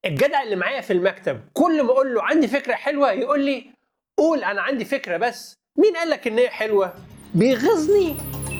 الجدع اللي معايا في المكتب كل ما اقول له عندي فكره حلوه يقول لي قول انا عندي فكره بس مين قال لك ان هي حلوه بيغيظني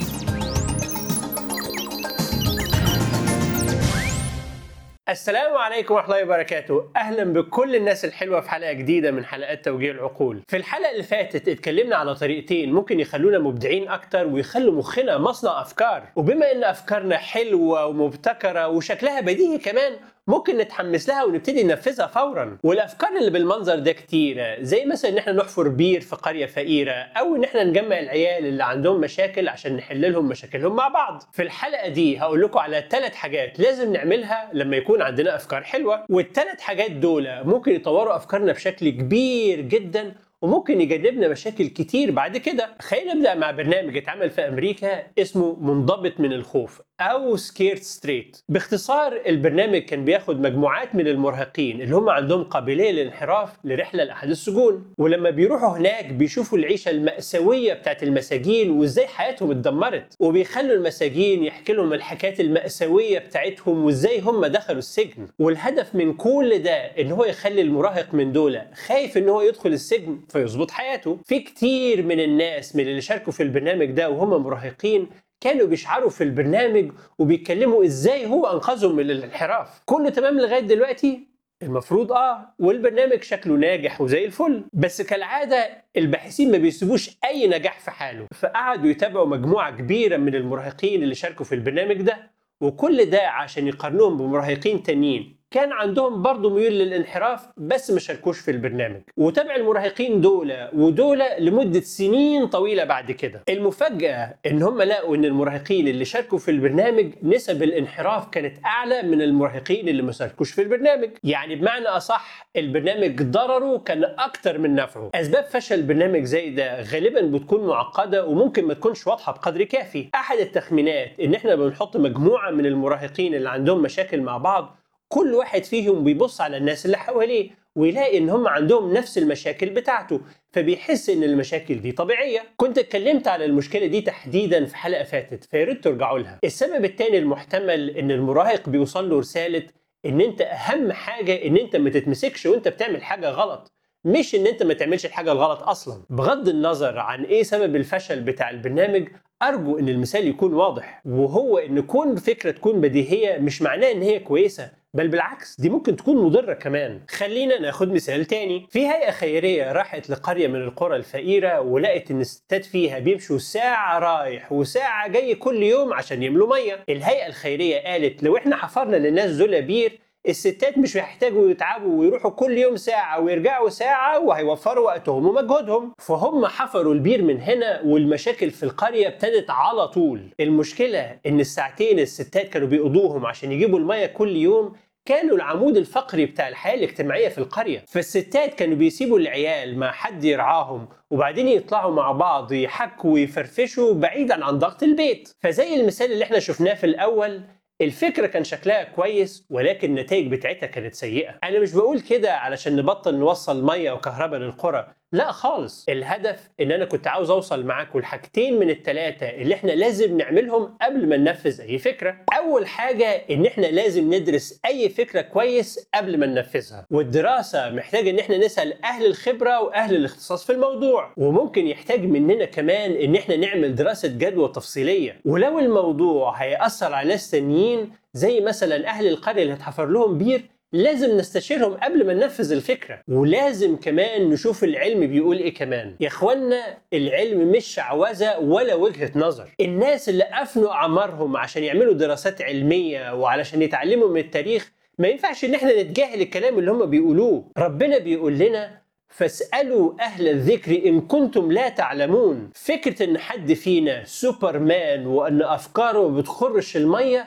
السلام عليكم ورحمة الله وبركاته أهلا بكل الناس الحلوة في حلقة جديدة من حلقات توجيه العقول في الحلقة اللي فاتت اتكلمنا على طريقتين ممكن يخلونا مبدعين أكتر ويخلوا مخنا مصنع أفكار وبما إن أفكارنا حلوة ومبتكرة وشكلها بديهي كمان ممكن نتحمس لها ونبتدي ننفذها فورا والافكار اللي بالمنظر ده كتيره زي مثلا ان احنا نحفر بير في قريه فقيره او ان احنا نجمع العيال اللي عندهم مشاكل عشان نحل لهم مشاكلهم مع بعض في الحلقه دي هقول لكم على ثلاث حاجات لازم نعملها لما يكون عندنا افكار حلوه والثلاث حاجات دول ممكن يطوروا افكارنا بشكل كبير جدا وممكن يجنبنا مشاكل كتير بعد كده خلينا نبدا مع برنامج اتعمل في امريكا اسمه منضبط من الخوف او سكيرت ستريت باختصار البرنامج كان بياخد مجموعات من المراهقين اللي هم عندهم قابليه للانحراف لرحله لاحد السجون ولما بيروحوا هناك بيشوفوا العيشه الماساويه بتاعت المساجين وازاي حياتهم اتدمرت وبيخلوا المساجين يحكي لهم الحكايات الماساويه بتاعتهم وازاي هم دخلوا السجن والهدف من كل ده ان هو يخلي المراهق من دول خايف ان هو يدخل السجن فيظبط حياته في كتير من الناس من اللي شاركوا في البرنامج ده وهم مراهقين كانوا بيشعروا في البرنامج وبيتكلموا ازاي هو انقذهم من الانحراف كله تمام لغايه دلوقتي المفروض اه والبرنامج شكله ناجح وزي الفل بس كالعاده الباحثين ما بيسيبوش اي نجاح في حاله فقعدوا يتابعوا مجموعه كبيره من المراهقين اللي شاركوا في البرنامج ده وكل ده عشان يقارنوهم بمراهقين تانيين كان عندهم برضه ميول للانحراف بس ما شاركوش في البرنامج وتابع المراهقين دول ودول لمدة سنين طويلة بعد كده المفاجأة ان هم لقوا ان المراهقين اللي شاركوا في البرنامج نسب الانحراف كانت اعلى من المراهقين اللي ما شاركوش في البرنامج يعني بمعنى اصح البرنامج ضرره كان اكتر من نفعه اسباب فشل برنامج زي ده غالبا بتكون معقدة وممكن ما تكونش واضحة بقدر كافي احد التخمينات ان احنا بنحط مجموعة من المراهقين اللي عندهم مشاكل مع بعض كل واحد فيهم بيبص على الناس اللي حواليه ويلاقي ان هم عندهم نفس المشاكل بتاعته فبيحس ان المشاكل دي طبيعيه كنت اتكلمت على المشكله دي تحديدا في حلقه فاتت فياريت ترجعوا لها السبب الثاني المحتمل ان المراهق بيوصل له رساله ان انت اهم حاجه ان انت ما تتمسكش وانت بتعمل حاجه غلط مش ان انت ما تعملش الحاجه الغلط اصلا بغض النظر عن ايه سبب الفشل بتاع البرنامج ارجو ان المثال يكون واضح وهو ان كون فكره تكون بديهيه مش معناه ان هي كويسه بل بالعكس دي ممكن تكون مضرة كمان خلينا ناخد مثال تاني في هيئة خيرية راحت لقرية من القرى الفقيرة ولقت ان الستات فيها بيمشوا ساعة رايح وساعة جاي كل يوم عشان يملوا مية الهيئة الخيرية قالت لو احنا حفرنا للناس دول بير الستات مش هيحتاجوا يتعبوا ويروحوا كل يوم ساعة ويرجعوا ساعة وهيوفروا وقتهم ومجهودهم فهم حفروا البير من هنا والمشاكل في القرية ابتدت على طول المشكلة ان الساعتين الستات كانوا بيقضوهم عشان يجيبوا المية كل يوم كانوا العمود الفقري بتاع الحياة الاجتماعية في القرية فالستات كانوا بيسيبوا العيال مع حد يرعاهم وبعدين يطلعوا مع بعض يحكوا ويفرفشوا بعيدا عن ضغط البيت فزي المثال اللي احنا شفناه في الأول الفكرة كان شكلها كويس ولكن النتائج بتاعتها كانت سيئة أنا مش بقول كده علشان نبطل نوصل مية وكهرباء للقرى لا خالص الهدف ان انا كنت عاوز اوصل معاكم لحاجتين من الثلاثه اللي احنا لازم نعملهم قبل ما ننفذ اي فكره اول حاجه ان احنا لازم ندرس اي فكره كويس قبل ما ننفذها والدراسه محتاجه ان احنا نسال اهل الخبره واهل الاختصاص في الموضوع وممكن يحتاج مننا كمان ان احنا نعمل دراسه جدوى تفصيليه ولو الموضوع هياثر على ناس تانيين زي مثلا اهل القريه اللي هتحفر لهم بير لازم نستشيرهم قبل ما ننفذ الفكرة ولازم كمان نشوف العلم بيقول ايه كمان يا اخوانا العلم مش شعوذة ولا وجهة نظر الناس اللي افنوا اعمارهم عشان يعملوا دراسات علمية وعلشان يتعلموا من التاريخ ما ينفعش ان احنا نتجاهل الكلام اللي هم بيقولوه ربنا بيقول لنا فاسألوا أهل الذكر إن كنتم لا تعلمون فكرة إن حد فينا سوبرمان وإن أفكاره ما بتخرش المية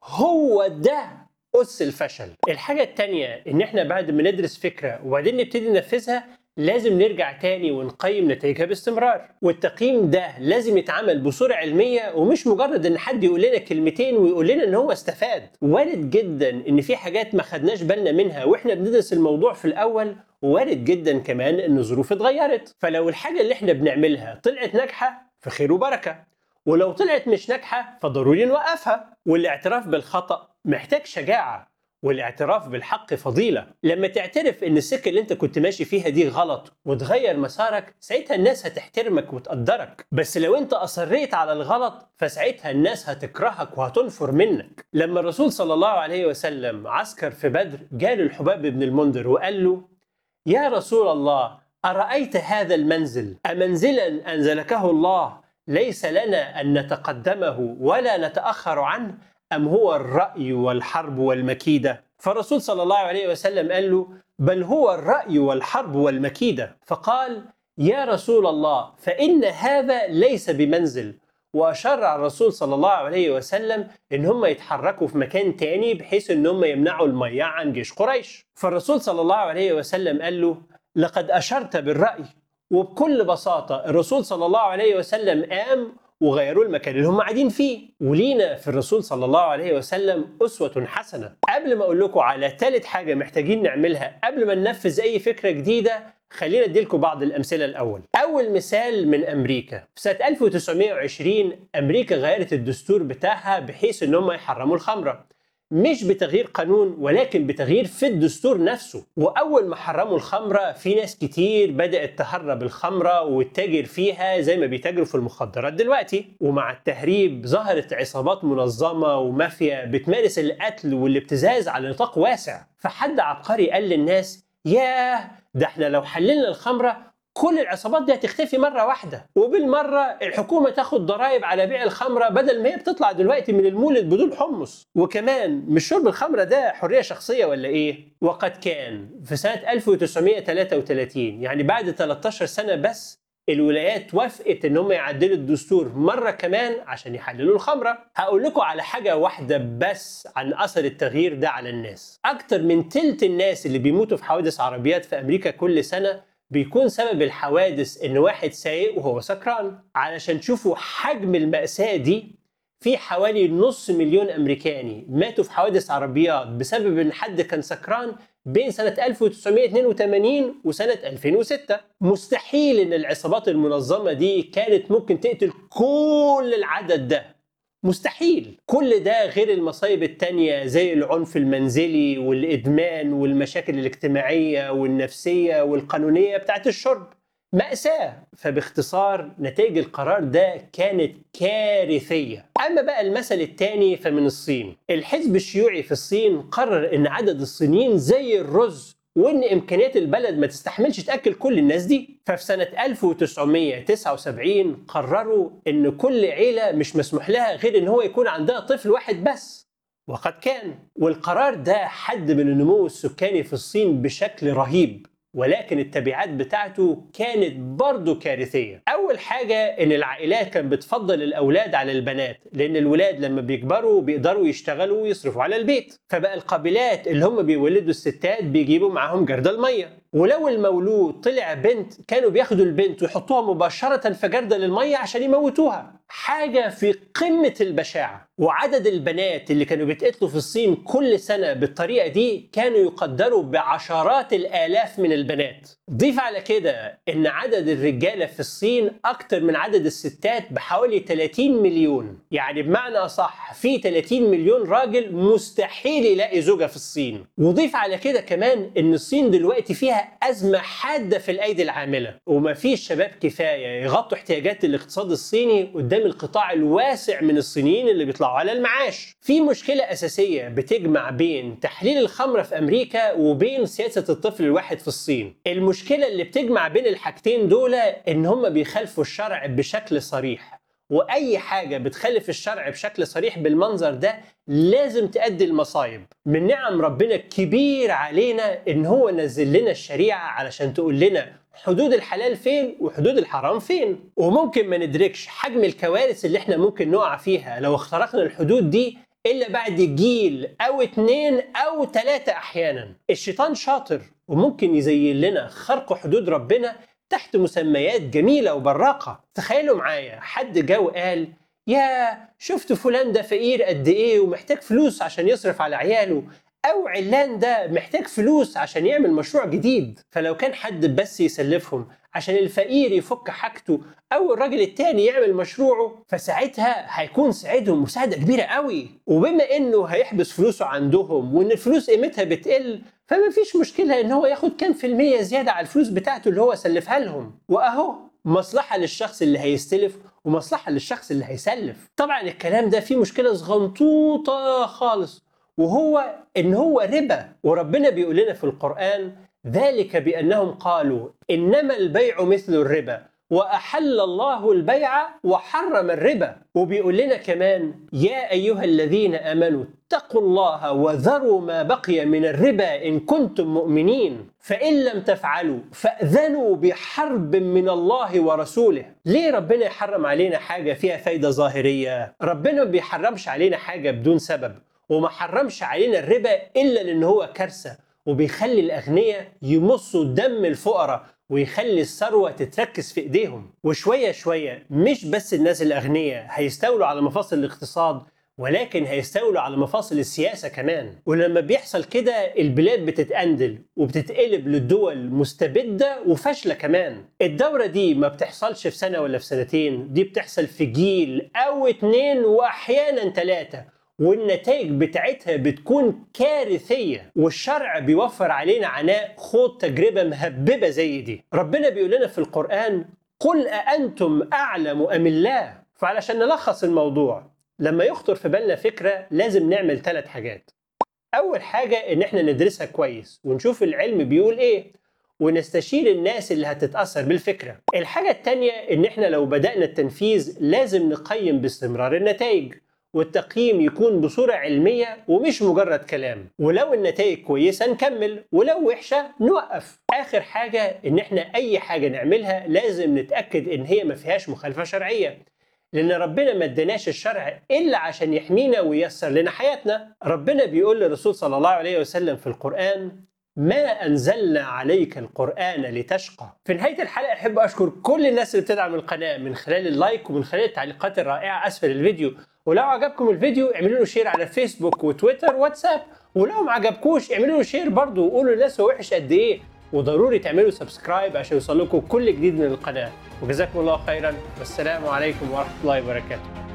هو ده أس الفشل الحاجة التانية إن إحنا بعد ما ندرس فكرة وبعدين نبتدي ننفذها لازم نرجع تاني ونقيم نتائجها باستمرار والتقييم ده لازم يتعمل بصورة علمية ومش مجرد ان حد يقول لنا كلمتين ويقول لنا ان هو استفاد وارد جدا ان في حاجات ما خدناش بالنا منها واحنا بندرس الموضوع في الاول وارد جدا كمان ان الظروف اتغيرت فلو الحاجة اللي احنا بنعملها طلعت ناجحة فخير وبركة ولو طلعت مش ناجحة فضروري نوقفها والاعتراف بالخطأ محتاج شجاعة والاعتراف بالحق فضيلة لما تعترف ان السكة اللي انت كنت ماشي فيها دي غلط وتغير مسارك ساعتها الناس هتحترمك وتقدرك بس لو انت اصريت على الغلط فساعتها الناس هتكرهك وهتنفر منك لما الرسول صلى الله عليه وسلم عسكر في بدر جاله الحباب بن المنذر وقال له يا رسول الله أرأيت هذا المنزل أمنزلا أنزلكه الله ليس لنا أن نتقدمه ولا نتأخر عنه أم هو الرأي والحرب والمكيدة فالرسول صلى الله عليه وسلم قال له بل هو الرأي والحرب والمكيدة فقال يا رسول الله فإن هذا ليس بمنزل وأشار على الرسول صلى الله عليه وسلم إن هم يتحركوا في مكان تاني بحيث إن هم يمنعوا المياه عن جيش قريش فالرسول صلى الله عليه وسلم قال له لقد أشرت بالرأي وبكل بساطة الرسول صلى الله عليه وسلم قام وغيروا المكان اللي هم قاعدين فيه ولينا في الرسول صلى الله عليه وسلم أسوة حسنة قبل ما أقول لكم على ثالث حاجة محتاجين نعملها قبل ما ننفذ أي فكرة جديدة خلينا اديلكم بعض الامثله الاول اول مثال من امريكا في سنه 1920 امريكا غيرت الدستور بتاعها بحيث ان هم يحرموا الخمره مش بتغيير قانون ولكن بتغيير في الدستور نفسه واول ما حرموا الخمره في ناس كتير بدات تهرب الخمره وتتاجر فيها زي ما بيتاجروا في المخدرات دلوقتي ومع التهريب ظهرت عصابات منظمه ومافيا بتمارس القتل والابتزاز على نطاق واسع فحد عبقري قال للناس ياه ده احنا لو حللنا الخمره كل العصابات دي هتختفي مره واحده وبالمره الحكومه تاخد ضرائب على بيع الخمره بدل ما هي بتطلع دلوقتي من المولد بدون حمص وكمان مش شرب الخمره ده حريه شخصيه ولا ايه وقد كان في سنه 1933 يعني بعد 13 سنه بس الولايات وافقت ان هم يعدلوا الدستور مره كمان عشان يحللوا الخمره هقول لكم على حاجه واحده بس عن اثر التغيير ده على الناس اكتر من تلت الناس اللي بيموتوا في حوادث عربيات في امريكا كل سنه بيكون سبب الحوادث ان واحد سايق وهو سكران علشان تشوفوا حجم المأساة دي في حوالي نص مليون امريكاني ماتوا في حوادث عربيات بسبب ان حد كان سكران بين سنة 1982 وسنة 2006 مستحيل ان العصابات المنظمة دي كانت ممكن تقتل كل العدد ده مستحيل كل ده غير المصايب التانية زي العنف المنزلي والإدمان والمشاكل الاجتماعية والنفسية والقانونية بتاعت الشرب مأساة فباختصار نتائج القرار ده كانت كارثية أما بقى المثل الثاني فمن الصين الحزب الشيوعي في الصين قرر أن عدد الصينيين زي الرز وان امكانيات البلد ما تستحملش تاكل كل الناس دي ففي سنه 1979 قرروا ان كل عيله مش مسموح لها غير ان هو يكون عندها طفل واحد بس وقد كان والقرار ده حد من النمو السكاني في الصين بشكل رهيب ولكن التبعات بتاعته كانت برضه كارثية أول حاجة إن العائلات كانت بتفضل الأولاد على البنات لأن الولاد لما بيكبروا بيقدروا يشتغلوا ويصرفوا على البيت فبقى القبيلات اللي هم بيولدوا الستات بيجيبوا معاهم جردل المية ولو المولود طلع بنت كانوا بياخدوا البنت ويحطوها مباشرة في جردل المية عشان يموتوها حاجة في قمة البشاعة وعدد البنات اللي كانوا بيتقتلوا في الصين كل سنة بالطريقة دي كانوا يقدروا بعشرات الآلاف من البنات ضيف على كده ان عدد الرجالة في الصين أكتر من عدد الستات بحوالي 30 مليون يعني بمعنى أصح في 30 مليون راجل مستحيل يلاقي زوجة في الصين وضيف على كده كمان ان الصين دلوقتي فيها أزمة حادة في الأيدي العاملة ومفيش شباب كفاية يغطوا احتياجات الاقتصاد الصيني قدام القطاع الواسع من الصينيين اللي بيطلعوا على المعاش في مشكلة أساسية بتجمع بين تحليل الخمرة في أمريكا وبين سياسة الطفل الواحد في الصين المشكلة اللي بتجمع بين الحاجتين دول إن هم بيخالفوا الشرع بشكل صريح واي حاجه بتخالف الشرع بشكل صريح بالمنظر ده لازم تؤدي المصايب من نعم ربنا الكبير علينا ان هو نزل لنا الشريعه علشان تقول لنا حدود الحلال فين وحدود الحرام فين وممكن ما ندركش حجم الكوارث اللي احنا ممكن نقع فيها لو اخترقنا الحدود دي الا بعد جيل او اتنين او تلاتة احيانا الشيطان شاطر وممكن يزين لنا خرق حدود ربنا تحت مسميات جميلة وبراقة تخيلوا معايا حد جه وقال يا شفت فلان ده فقير قد ايه ومحتاج فلوس عشان يصرف على عياله او علان ده محتاج فلوس عشان يعمل مشروع جديد فلو كان حد بس يسلفهم عشان الفقير يفك حاجته او الراجل التاني يعمل مشروعه فساعتها هيكون ساعدهم مساعده كبيره قوي وبما انه هيحبس فلوسه عندهم وان الفلوس قيمتها بتقل فما فيش مشكله ان هو ياخد كام في الميه زياده على الفلوس بتاعته اللي هو سلفها لهم واهو مصلحه للشخص اللي هيستلف ومصلحه للشخص اللي هيسلف طبعا الكلام ده فيه مشكله صغنطوطه خالص وهو ان هو ربا وربنا بيقول لنا في القران ذلك بانهم قالوا انما البيع مثل الربا واحل الله البيع وحرم الربا وبيقول لنا كمان يا ايها الذين امنوا اتقوا الله وذروا ما بقي من الربا ان كنتم مؤمنين فان لم تفعلوا فاذنوا بحرب من الله ورسوله ليه ربنا يحرم علينا حاجه فيها فايده ظاهريه ربنا ما بيحرمش علينا حاجه بدون سبب وما حرمش علينا الربا الا لان هو كارثه وبيخلي الاغنياء يمصوا دم الفقراء ويخلي الثروة تتركز في ايديهم وشوية شوية مش بس الناس الأغنياء هيستولوا على مفاصل الاقتصاد ولكن هيستولوا على مفاصل السياسة كمان ولما بيحصل كده البلاد بتتأندل وبتتقلب للدول مستبدة وفاشلة كمان الدورة دي ما بتحصلش في سنة ولا في سنتين دي بتحصل في جيل أو اتنين وأحيانا ثلاثة والنتائج بتاعتها بتكون كارثية والشرع بيوفر علينا عناء خوض تجربة مهببة زي دي ربنا بيقول لنا في القرآن قل أأنتم أعلم أم الله فعلشان نلخص الموضوع لما يخطر في بالنا فكرة لازم نعمل ثلاث حاجات أول حاجة إن إحنا ندرسها كويس ونشوف العلم بيقول إيه ونستشير الناس اللي هتتأثر بالفكرة الحاجة التانية إن إحنا لو بدأنا التنفيذ لازم نقيم باستمرار النتائج والتقييم يكون بصورة علمية ومش مجرد كلام ولو النتائج كويسة نكمل ولو وحشة نوقف آخر حاجة إن إحنا أي حاجة نعملها لازم نتأكد إن هي ما فيهاش مخالفة شرعية لأن ربنا ما اداناش الشرع إلا عشان يحمينا وييسر لنا حياتنا ربنا بيقول للرسول صلى الله عليه وسلم في القرآن ما أنزلنا عليك القرآن لتشقى في نهاية الحلقة أحب أشكر كل الناس اللي بتدعم القناة من خلال اللايك ومن خلال التعليقات الرائعة أسفل الفيديو ولو عجبكم الفيديو اعملوا له شير على فيسبوك وتويتر واتساب ولو ما عجبكوش اعملوا له شير برضه وقولوا للناس هو وحش قد ايه وضروري تعملوا سبسكرايب عشان يوصل لكم كل جديد من القناة وجزاكم الله خيرا والسلام عليكم ورحمة الله وبركاته